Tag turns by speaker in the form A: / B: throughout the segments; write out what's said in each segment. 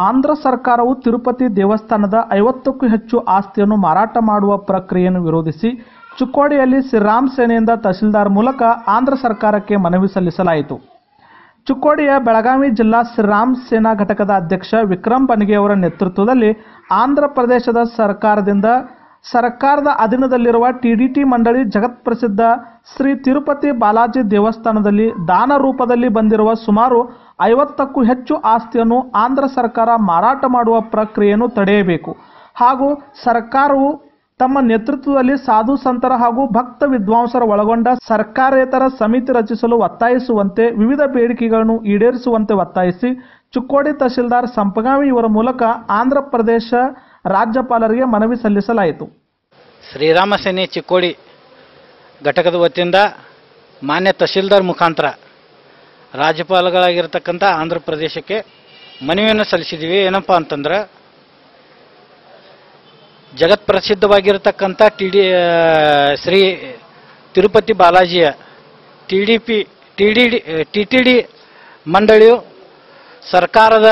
A: ಆಂಧ್ರ ಸರ್ಕಾರವು ತಿರುಪತಿ ದೇವಸ್ಥಾನದ ಐವತ್ತಕ್ಕೂ ಹೆಚ್ಚು ಆಸ್ತಿಯನ್ನು ಮಾರಾಟ ಮಾಡುವ ಪ್ರಕ್ರಿಯೆಯನ್ನು ವಿರೋಧಿಸಿ ಚಿಕ್ಕೋಡಿಯಲ್ಲಿ ಶ್ರೀರಾಮ್ ಸೇನೆಯಿಂದ ತಹಸೀಲ್ದಾರ್ ಮೂಲಕ ಆಂಧ್ರ ಸರ್ಕಾರಕ್ಕೆ ಮನವಿ ಸಲ್ಲಿಸಲಾಯಿತು ಚಿಕ್ಕೋಡಿಯ ಬೆಳಗಾವಿ ಜಿಲ್ಲಾ ಶ್ರೀರಾಮ್ ಸೇನಾ ಘಟಕದ ಅಧ್ಯಕ್ಷ ವಿಕ್ರಮ್ ಬನ್ಗೆ ಅವರ ನೇತೃತ್ವದಲ್ಲಿ ಆಂಧ್ರ ಪ್ರದೇಶದ ಸರ್ಕಾರದಿಂದ ಸರ್ಕಾರದ ಅಧೀನದಲ್ಲಿರುವ ಟಿಡಿಟಿ ಮಂಡಳಿ ಜಗತ್ಪ್ರಸಿದ್ಧ ಶ್ರೀ ತಿರುಪತಿ ಬಾಲಾಜಿ ದೇವಸ್ಥಾನದಲ್ಲಿ ದಾನ ರೂಪದಲ್ಲಿ ಬಂದಿರುವ ಸುಮಾರು ಐವತ್ತಕ್ಕೂ ಹೆಚ್ಚು ಆಸ್ತಿಯನ್ನು ಆಂಧ್ರ ಸರ್ಕಾರ ಮಾರಾಟ ಮಾಡುವ ಪ್ರಕ್ರಿಯೆಯನ್ನು ತಡೆಯಬೇಕು ಹಾಗೂ ಸರ್ಕಾರವು ತಮ್ಮ ನೇತೃತ್ವದಲ್ಲಿ ಸಾಧು ಸಂತರ ಹಾಗೂ ಭಕ್ತ ವಿದ್ವಾಂಸರ ಒಳಗೊಂಡ ಸರ್ಕಾರೇತರ ಸಮಿತಿ ರಚಿಸಲು ಒತ್ತಾಯಿಸುವಂತೆ ವಿವಿಧ ಬೇಡಿಕೆಗಳನ್ನು ಈಡೇರಿಸುವಂತೆ ಒತ್ತಾಯಿಸಿ ಚಿಕ್ಕೋಡಿ ತಹಶೀಲ್ದಾರ್ ಸಂಪಗಾವಿ ಇವರ ಮೂಲಕ ಆಂಧ್ರ ಪ್ರದೇಶ ರಾಜ್ಯಪಾಲರಿಗೆ ಮನವಿ ಸಲ್ಲಿಸಲಾಯಿತು
B: ಶ್ರೀರಾಮ ಸೇನೆ ಚಿಕ್ಕೋಡಿ ಘಟಕದ ವತಿಯಿಂದ ಮಾನ್ಯ ತಹಶೀಲ್ದಾರ್ ಮುಖಾಂತರ ರಾಜ್ಯಪಾಲಗಳಾಗಿರ್ತಕ್ಕಂಥ ಆಂಧ್ರ ಪ್ರದೇಶಕ್ಕೆ ಮನವಿಯನ್ನು ಸಲ್ಲಿಸಿದ್ದೀವಿ ಏನಪ್ಪ ಅಂತಂದ್ರೆ ಜಗತ್ ಪ್ರಸಿದ್ಧವಾಗಿರತಕ್ಕಂಥ ಟಿ ಡಿ ಶ್ರೀ ತಿರುಪತಿ ಬಾಲಾಜಿಯ T D P T D T T D ಮಂಡಳಿಯು ಸರ್ಕಾರದ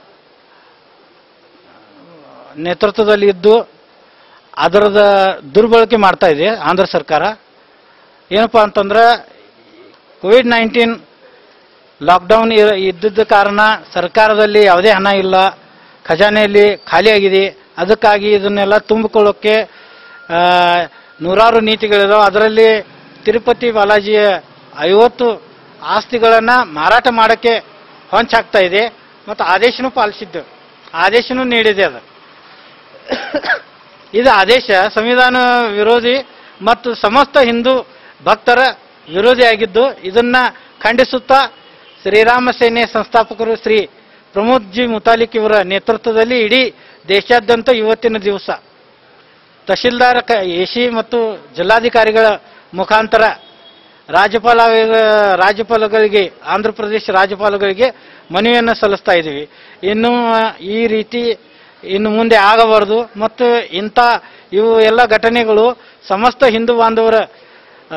B: ನೇತೃತ್ವದಲ್ಲಿ ಇದ್ದು ಅದರದ ದುರ್ಬಳಕೆ ಮಾಡ್ತಾ ಇದೆ ಆಂಧ್ರ ಸರ್ಕಾರ ಏನಪ್ಪ ಅಂತಂದ್ರೆ ಕೋವಿಡ್ ನೈನ್ಟೀನ್ ಲಾಕ್ಡೌನ್ ಇರ- ಇದ್ದಿದ್ದ ಕಾರಣ ಸರ್ಕಾರದಲ್ಲಿ ಯಾವುದೇ ಹಣ ಇಲ್ಲ ಖಜಾನೆಯಲ್ಲಿ ಖಾಲಿಯಾಗಿದೆ ಅದಕ್ಕಾಗಿ ಇದನ್ನೆಲ್ಲ ತುಂಬಿಕೊಳ್ಳೋಕ್ಕೆ ಆ, ನೂರಾರು ನೀತಿಗಳಿದಾವೆ ಅದರಲ್ಲಿ ತಿರುಪತಿ ಬಾಲಾಜಿಯ ಐವತ್ತು ಆಸ್ತಿಗಳನ್ನು ಮಾರಾಟ ಮಾಡೋಕ್ಕೆ ಹೊಂಚಾಗ್ತಾ ಇದೆ ಮತ್ತು ಆದೇಶನೂ ಪಾಲಿಸಿದ್ದು ಆದೇಶನೂ ನೀಡಿದೆ ಅದು ಇದು ಆದೇಶ ಸಂವಿಧಾನ ವಿರೋಧಿ ಮತ್ತು ಸಮಸ್ತ ಹಿಂದೂ ಭಕ್ತರ ವಿರೋಧಿಯಾಗಿದ್ದು ಇದನ್ನ ಖಂಡಿಸುತ್ತಾ ಶ್ರೀರಾಮ ಸೇನೆ ಸಂಸ್ಥಾಪಕರು ಶ್ರೀ ಪ್ರಮೋದ್ ಜಿ ಮುತಾಲಿಕ್ ಇವರ ನೇತೃತ್ವದಲ್ಲಿ ಇಡೀ ದೇಶಾದ್ಯಂತ ಇವತ್ತಿನ ದಿವಸ ತಹಶೀಲ್ದಾರ್ ಕ ಎಸಿ ಮತ್ತು ಜಿಲ್ಲಾಧಿಕಾರಿಗಳ ಮುಖಾಂತರ ರಾಜ್ಯಪಾಲ ರಾಜ್ಯಪಾಲಗಳಿಗೆ ಆಂಧ್ರ ಪ್ರದೇಶ ರಾಜ್ಯಪಾಲಗಳಿಗೆ ಮನವಿಯನ್ನು ಸಲ್ಲಿಸ್ತಾ ಇದ್ದೀವಿ ಇನ್ನು ಈ ರೀತಿ ಇನ್ನು ಮುಂದೆ ಆಗಬಾರದು ಮತ್ತು ಇಂಥ ಇವು ಎಲ್ಲ ಘಟನೆಗಳು ಸಮಸ್ತ ಹಿಂದೂ ಬಾಂಧವರ ಆ,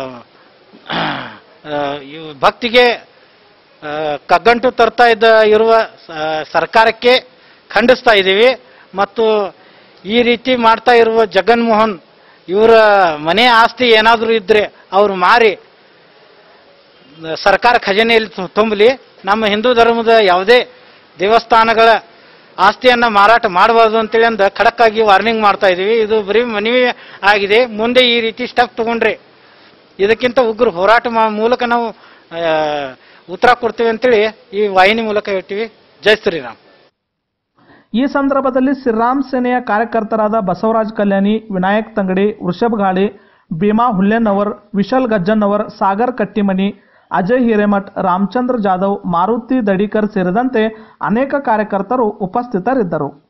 B: ಆ, ಇವು ಭಕ್ತಿಗೆ ಆ, ಕಗ್ಗಂಟು ತರ್ತಾ ಇದ್ದ ಇರುವ ಸ- ಸರ್ಕಾರಕ್ಕೆ ಖಂಡಿಸ್ತಾ ಇದ್ದೀವಿ ಮತ್ತು ಈ ರೀತಿ ಮಾಡ್ತಾ ಇರುವ ಜಗನ್ಮೋಹನ್ ಇವರ ಮನೆ ಆಸ್ತಿ ಏನಾದರೂ ಇದ್ದರೆ ಅವರು ಮಾರಿ ಸರ್ಕಾರ ಖಜಾನೆಯಲ್ಲಿ ತು- ತುಂಬಲಿ ನಮ್ಮ ಹಿಂದೂ ಧರ್ಮದ ಯಾವುದೇ ದೇವಸ್ಥಾನಗಳ ಆಸ್ತಿಯನ್ನು ಮಾರಾಟ ಮಾಡಬಾರ್ದು ಅಂತೇಳಿ ಅಂದ ಖಡಕ್ಕಾಗಿ ವಾರ್ನಿಂಗ್ ಮಾಡ್ತಾ ಇದ್ದೀವಿ ಇದು ಬರೀ ಮನವಿ ಆಗಿದೆ ಮುಂದೆ ಈ ರೀತಿ ಸ್ಟೆಪ್ ತಗೊಂಡ್ರೆ ಇದಕ್ಕಿಂತ ಉಗ್ರ ಹೋರಾಟ ಮಾ- ಮೂಲಕ ನಾವು ಆ, ಉತ್ತರ ಕೊಡ್ತೀವಿ ಅಂತೇಳಿ ಈ ವಾಹಿನಿ ಮೂಲಕ ಹೇಳ್ತೀವಿ ಜೈ ಶ್ರೀರಾಮ್
A: ಈ ಸಂದರ್ಭದಲ್ಲಿ ಶ್ರೀರಾಮ್ ಸೇನೆಯ ಕಾರ್ಯಕರ್ತರಾದ ಬಸವರಾಜ್ ಕಲ್ಯಾಣಿ ವಿನಾಯಕ್ ತಂಗಡಿ ವೃಷಭ್ ಗಾಳಿ ಭೀಮಾ ಹುಲ್ಲೆನ್ನವರ್ ವಿಶಾಲ್ ಗಜ್ಜನ್ನವರ್ ಸಾಗರ್ ಕಟ್ಟಿಮನಿ ಅಜಯ್ ಹಿರೇಮಠ್ ರಾಮಚಂದ್ರ ಜಾಧವ್ ಮಾರುತಿ ದಡಿಕರ್ ಸೇರಿದಂತೆ ಅನೇಕ ಕಾರ್ಯಕರ್ತರು ಉಪಸ್ಥಿತರಿದ್ದರು